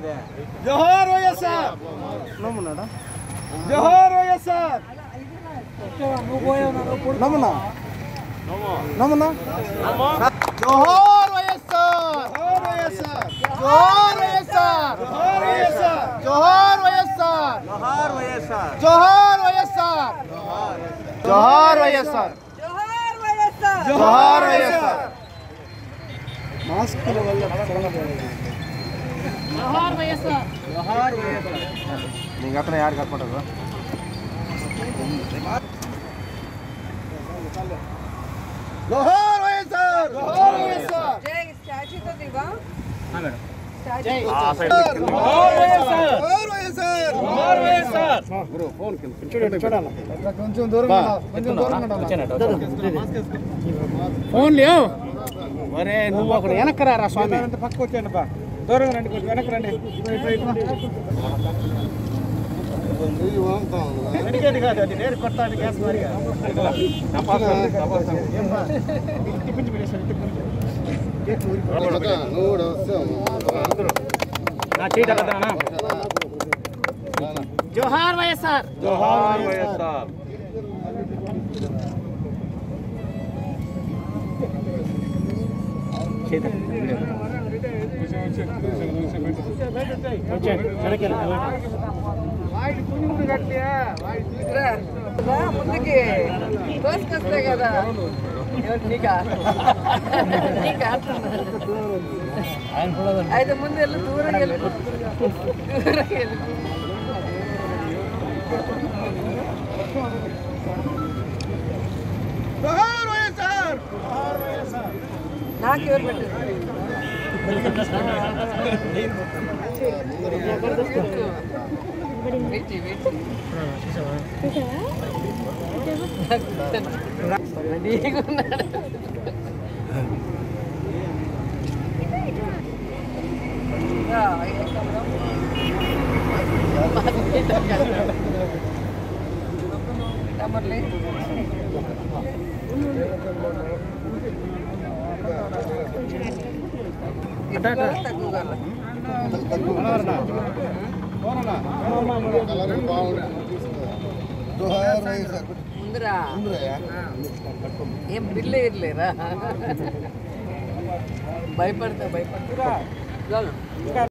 జోహార్ వైఎస్ఆర్ జోహార్ వైఎస్ఆర్ నమ్మనా నమ్మనా జోహార్ వైఎస్ఆర్ జోహార్ వైఎస్ఆర్ జోహార్ వైఎస్ఆర్ జోహార్ వైఎస్ఆర్ జోహార్ వైఎస్ఆర్ జోహార్ వైఎస్ఆర్ జోహార్ వైఎస్ఆర్ జోహార్ వైఎస్ఆర్ మాస్కుల వల్ల జోహార్ వైఎస్ఆర్ నీకు అతను యారు కట్టుకుంటారు జోహార్ వైఎస్ఆర్ జోహార్ వైఎస్ఆర్ జై స్టాచ్యూతో దిగా జై స్టాచ్యూ జోహార్ వైఎస్ఆర్ జోహార్ వైఎస్ఆర్ జోహార్ వైఎస్ఆర్ గురు ఫోన్ చూడండి చూడాలి కొంచెం దూరంగా కొంచెం దూరంగా ఫోన్ లేవు ఒరే నువ్వు అక్కడ వెనక్కరా స్వామి పక్కకు వచ్చేయండి బా దూరంగా రండి కొంచెం వెనక్కి రండి వెనకేది కాదు అది నేరు కొట్టాలి గ్యాస్ మారిగా టిఫిన్ పెట్టేసాను నా చీట కదా జోహార్ వైఎస్ఆర్ జోహార్ వైఎస్ఆర్ వచ్చాడు వెనక్కి రా రా ముందుకి తోసుకొస్తే కదా ఎవరు నీకా నీకా అయితే ముందు వెళ్ళి దూరం వెళ్ళి దూరం వెళ్ళి జోహార్ వైఎస్ఆర్ నాకు ఎవరు పెట్టారు వెయిట్ వెయిట్ రెడీగా ఉన్నాడు రా, అయితే కమరా. టమర్లే. ఎక్కువ తక్కువ జోహార్ వైఎస్ఆర్ ముందురా ఆ. ఏం బిల్లు వేయలేరా భయపడతా భయపడతా చాలు